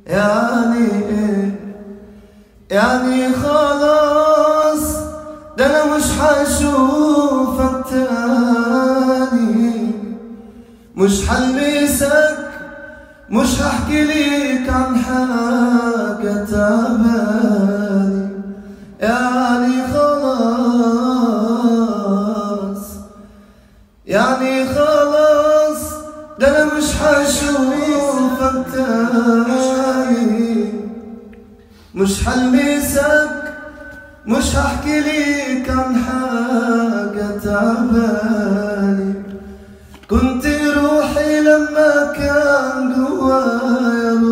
يعني يعني خلاص ده انا مش حشوفك تاني مش حلمسك مش هحكي ليك عن حاجة تعباني يعني خلاص يعني خلاص ده انا مش حشوفك تاني مش حلمسك مش هحكي ليك عن حاجة تعباني كنت روحي لما كان جوايا